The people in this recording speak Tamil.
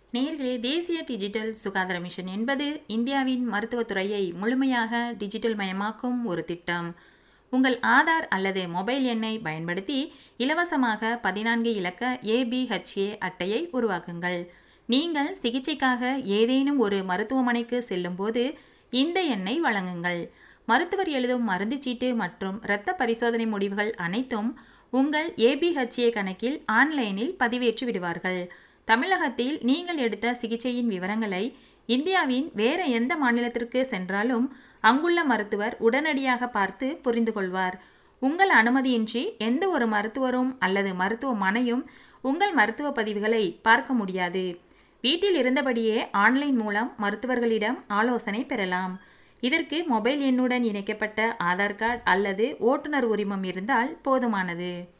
நேர்களே தேசிய டிஜிட்டல் சுகாதார மிஷன் என்பது இந்தியாவின் மருத்துவத்துறையை முழுமையாக டிஜிட்டல் மயமாக்கும் ஒரு திட்டம் உங்கள் ஆதார் அல்லது மொபைல் எண்ணை பயன்படுத்தி இலவசமாக பதினான்கு இலக்க ஏபிஹெச்ஏ அட்டையை உருவாக்குங்கள் நீங்கள் சிகிச்சைக்காக ஏதேனும் ஒரு மருத்துவமனைக்கு செல்லும்போது இந்த எண்ணை வழங்குங்கள் மருத்துவர் எழுதும் மருந்து சீட்டு மற்றும் இரத்த பரிசோதனை முடிவுகள் அனைத்தும் உங்கள் ஏபிஹெச்ஏ கணக்கில் ஆன்லைனில் பதிவேற்றி விடுவார்கள் தமிழகத்தில் நீங்கள் எடுத்த சிகிச்சையின் விவரங்களை இந்தியாவின் வேற எந்த மாநிலத்திற்கு சென்றாலும் அங்குள்ள மருத்துவர் உடனடியாக பார்த்து புரிந்து கொள்வார் உங்கள் அனுமதியின்றி எந்த ஒரு மருத்துவரும் அல்லது மருத்துவமனையும் உங்கள் மருத்துவ பதிவுகளை பார்க்க முடியாது வீட்டில் இருந்தபடியே ஆன்லைன் மூலம் மருத்துவர்களிடம் ஆலோசனை பெறலாம் இதற்கு மொபைல் எண்ணுடன் இணைக்கப்பட்ட ஆதார் கார்டு அல்லது ஓட்டுநர் உரிமம் இருந்தால் போதுமானது